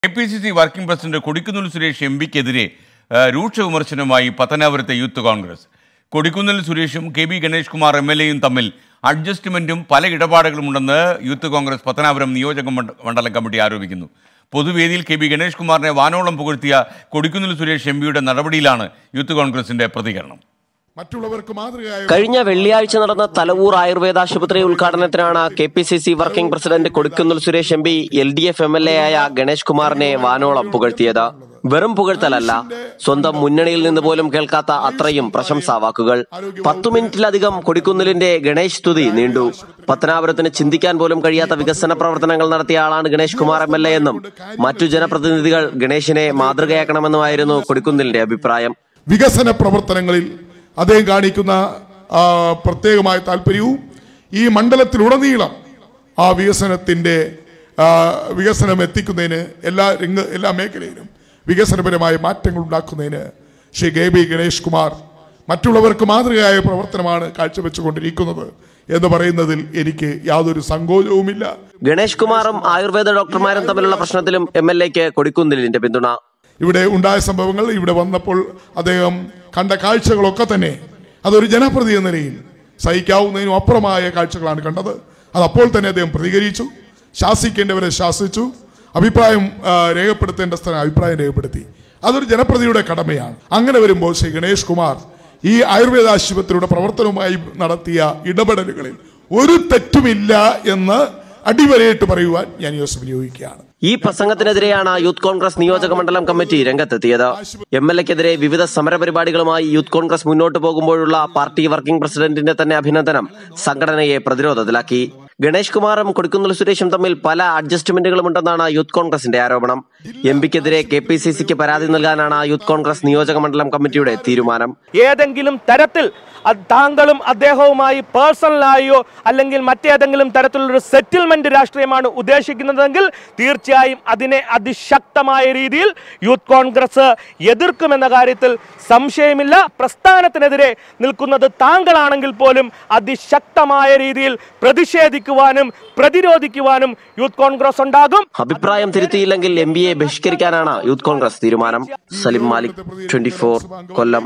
K P C C working president Kodikunnil Suresh M പിക്കെതിരെ രൂക്ഷ വിമർശനവുമായി പത്തനാപുരത്തെ യൂത്ത് കോൺഗ്രസ് കൊടിക്കുന്നിൽ സുരേഷും K B Ganesh Kumar M L എയും തമ്മിൽ അഡ്ജസ്റ്റ്മെന്റും പല ഇടപാടുകളുമുണ്ടെന്ന് യൂത്ത് കോൺഗ്രസ് പത്തനാപുരം നിയോജക മണ്ഡ- മണ്ഡലം കമ്മിറ്റി ആരോപിക്കുന്നു പൊതുവേദിയിൽ കെ ബി ഗണേഷ് കുമാറിനെ വാനോളം പുകഴ്ത്തിയ കൊടിക്കുന്നിൽ സുരേഷ് എം പിയുടെ നടപടിയിലാണ് യൂത്ത് കോൺഗ്രസിന്റെ പ്രതികരണം മറ്റുള്ളവർക്ക് മാതൃകയായ കഴിഞ്ഞ വെള്ളിയാഴ്ച നടന്ന തലവൂർ ആയുർവേദ ആശുപത്രി ഉദ്ഘാടനത്തിനാണ് K P C C working president Kodikunnil Suresh M P L D F M L A ആയ ഗണേഷ് കുമാറിനെ വാനോളം പുകഴ്ത്തിയത് വെറും പുകഴ്ത്തലല്ല സ്വന്തം മുന്നണിയിൽ നിന്ന് പോലും കേൾക്കാത്ത അത്രയും പ്രശംസാവാക്കുകൾ പത്തു മിനിറ്റിലധികം കൊടിക്കുന്നിലിന്റെ ഗണേഷ് സ്തുതി നീണ്ടു പത്തനാപുരത്തിന് ചിന്തിക്കാൻ പോലും കഴിയാത്ത വികസന പ്രവർത്തനങ്ങൾ നടത്തിയ ആളാണ് Ganesh Kumar M L A എന്നും മറ്റു ജനപ്രതിനിധികൾ ഗണേഷിനെ മാതൃകയാക്കണമെന്നുമായിരുന്നു കൊടിക്കുന്നിലിന്റെ അഭിപ്രായം വികസന പ്രവർത്തനങ്ങളിൽ അദ്ദേഹം കാണിക്കുന്ന ആ, പ്രത്യേകമായ താല്പര്യവും ഈ മണ്ഡലത്തിലുടനീളം ആ വികസനത്തിന്റെ ആ, വികസനം എത്തിക്കുന്നതിന് എല്ലാ രംഗ എല്ലാ മേഖലയിലും വികസനപരമായ മാറ്റങ്ങൾ ഉണ്ടാക്കുന്നതിന് ശ്രീ കെ ബി ഗണേഷ് കുമാർ മറ്റുള്ളവർക്ക് മാതൃകയായ പ്രവർത്തനമാണ് കാഴ്ചവെച്ചുകൊണ്ടിരിക്കുന്നത് എന്ന് പറയുന്നതിൽ എനിക്ക് യാതൊരു സങ്കോചവുമില്ല ഗണേഷ് കുമാറും ആയുർവേദ ഡോക്ടർമാരും തമ്മിലുള്ള പ്രശ്നത്തിലും എം എൽ എക്ക് കൊടിക്കുന്നിലിന്റെ പിന്തുണ ഇവിടെ ഉണ്ടായ സംഭവങ്ങൾ ഇവിടെ വന്നപ്പോൾ അദ്ദേഹം കണ്ട കാഴ്ചകളൊക്കെ തന്നെ അതൊരു ജനപ്രതി എന്ന നിലയിൽ സഹിക്കാവുന്നതിനും അപ്പുറമായ കാഴ്ചകളാണ് കണ്ടത് അത് അപ്പോൾ തന്നെ അദ്ദേഹം പ്രതികരിച്ചു ശാസിക്കേണ്ടവരെ ശാസിച്ചു അഭിപ്രായം ആ, രേഖപ്പെടുത്തേണ്ട സ്ഥലം അഭിപ്രായം രേഖപ്പെടുത്തി അതൊരു ജനപ്രതിയുടെ കടമയാണ് അങ്ങനെ വരുമ്പോൾ ശ്രീ ഗണേഷ് കുമാർ ഈ ആയുർവേദ ആശുപത്രിയുടെ പ്രവർത്തനവുമായി നടത്തിയ ഇടപെടലുകളിൽ ഒരു തെറ്റുമില്ല എന്ന് അടിവരയിട്ട് പറയുവാൻ ഞാൻ യോസ് വിനിയോഗിക്കുകയാണ് ഈ പ്രസംഗത്തിനെതിരെയാണ് യൂത്ത് കോൺഗ്രസ് നിയോജക മണ്ഡലം കമ്മിറ്റി രംഗത്തെത്തിയത് എം എൽ എക്കെതിരെ വിവിധ സമരപരിപാടികളുമായി യൂത്ത് കോൺഗ്രസ് മുന്നോട്ട് പോകുമ്പോഴുള്ള പാർട്ടി വർക്കിംഗ് പ്രസിഡന്റിന്റെ തന്നെ അഭിനന്ദനം സംഘടനയെ പ്രതിരോധത്തിലാക്കി ഗണേഷ് കുമാറും കൊടിക്കുന്നിൽ സുരേഷും തമ്മിൽ പല അഡ്ജസ്റ്റ്മെന്റുകളും ഉണ്ടെന്നാണ് യൂത്ത് കോൺഗ്രസിന്റെ ആരോപണം എം പിക്കെതിരെ കെ പി സി സിക്ക് പരാതി നൽകാനാണ് യൂത്ത് കോൺഗ്രസ് നിയോജക മണ്ഡലം കമ്മിറ്റിയുടെ തീരുമാനം ഏതെങ്കിലും തരത്തിൽ അത് താങ്കളും അദ്ദേഹവുമായി പേഴ്സണലായോ അല്ലെങ്കിൽ മറ്റേതെങ്കിലും തരത്തിലുള്ളൊരു സെറ്റിൽമെന്റ് രാഷ്ട്രീയമാണ് ഉദ്ദേശിക്കുന്നതെങ്കിൽ തീർച്ചയായും അതിനെ അതിശക്തമായ രീതിയിൽ യൂത്ത് കോൺഗ്രസ് എതിർക്കുമെന്ന കാര്യത്തിൽ സംശയമില്ല പ്രസ്ഥാനത്തിനെതിരെ നിൽക്കുന്നത് താങ്കളാണെങ്കിൽ പോലും അതിശക്തമായ രീതിയിൽ പ്രതിഷേധിക്കുവാനും പ്രതിരോധിക്കുവാനും യൂത്ത് കോൺഗ്രസ് ഉണ്ടാകും അഭിപ്രായം തിരുത്തിയില്ലെങ്കിൽ എം പിയെ ബഹിഷ്കരിക്കാനാണ് യൂത്ത് കോൺഗ്രസ് തീരുമാനം സലിം മാലിക് ട്വന്റി കൊല്ലം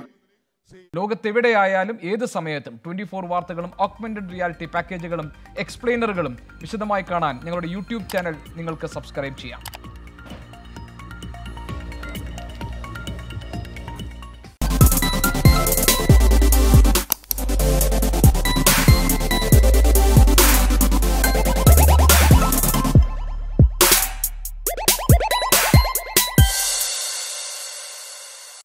ലോകത്തെവിടെയായാലും ഏത് സമയത്തും ട്വന്റി ഫോർ വാർത്തകളും ഓഗ്മെന്റഡ് റിയാലിറ്റി പാക്കേജുകളും എക്സ്പ്ലെയിനറുകളും വിശദമായി കാണാൻ ഞങ്ങളുടെ യൂട്യൂബ് ചാനൽ നിങ്ങൾക്ക് സബ്സ്ക്രൈബ് ചെയ്യാം